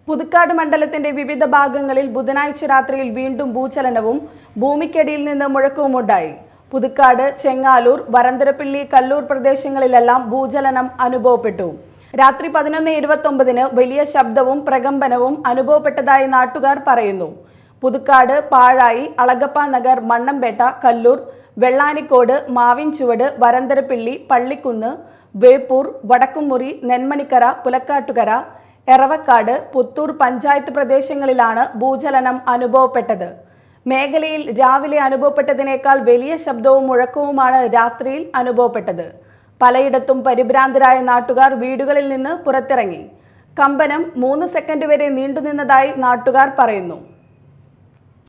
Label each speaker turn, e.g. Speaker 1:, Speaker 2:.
Speaker 1: പുതുക്കാട് മണ്ഡലത്തിന്റെ വിവിധ ഭാഗങ്ങളിൽ ബുധനാഴ്ച രാത്രിയിൽ വീണ്ടും ഭൂചലനവും ഭൂമിക്കടിയിൽ നിന്ന് മുഴക്കവുമുണ്ടായി പുതുക്കാട് ചെങ്ങാലൂർ വരന്തരപ്പിള്ളി കല്ലൂർ പ്രദേശങ്ങളിലെല്ലാം ഭൂചലനം അനുഭവപ്പെട്ടു രാത്രി പതിനൊന്ന് ഇരുപത്തൊമ്പതിന് വലിയ ശബ്ദവും പ്രകമ്പനവും അനുഭവപ്പെട്ടതായി നാട്ടുകാർ പറയുന്നു പുതുക്കാട് പാഴായി അളഗപ്പ നഗർ മണ്ണമ്പേട്ട കല്ലൂർ വെള്ളാനിക്കോട് മാവിൻചുവട് വരന്തരപ്പിള്ളി പള്ളിക്കുന്ന് വേപ്പൂർ വടക്കുംമുറി നെന്മണിക്കര പുലക്കാട്ടുകര എറവക്കാട് പുത്തൂർ പഞ്ചായത്ത് പ്രദേശങ്ങളിലാണ് ഭൂചലനം അനുഭവപ്പെട്ടത് മേഖലയിൽ രാവിലെ അനുഭവപ്പെട്ടതിനേക്കാൾ വലിയ ശബ്ദവും മുഴക്കവുമാണ് രാത്രിയിൽ അനുഭവപ്പെട്ടത് പലയിടത്തും പരിഭ്രാന്തരായ നാട്ടുകാർ വീടുകളിൽ നിന്ന് പുറത്തിറങ്ങി കമ്പനം മൂന്ന് സെക്കൻഡ് വരെ നീണ്ടുനിന്നതായി നാട്ടുകാർ പറയുന്നു